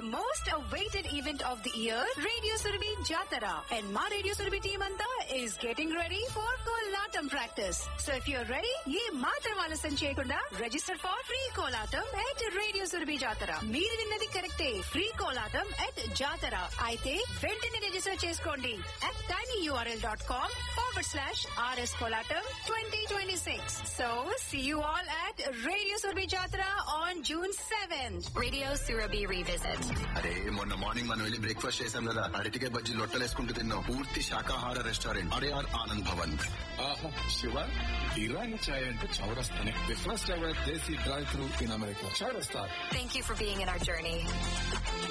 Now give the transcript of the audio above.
the most awaited event of the year, Radio Surabhi Jatara. And my Radio Surabhi team anta is getting ready for Kolatam practice. So if you're ready, ye మాత్రం ఆలస్యం చేయకుండా register for free Kolatam at Radio Surabhi Jatara. మీరు విన్నది కరెక్టే free Kolatam at జాతర అయితే వెంటనే register చేసుకోండి at tinyurl.com forward slash rs Kolatam 2026. So see you all at Radio Surabhi Jatara on June 7th. Radio Surabhi Revisit. అరే మొన్న morning మనం వెళ్ళి బ్రేక్ఫాస్ట్ చేసాం కదా అరటికాయ బజ్జీ లొట్టలేసుకుంటూ తిన్నాం పూర్తి శాకాహార రెస్టారెంట్ అరేఆర్ ఆనంద్ భవన్ ఆహా శివ ఇరానీ చాయ్ అంటే చౌరస్తానే the first ever desi drive through in America చౌరస్తా Thank you for being in our journey.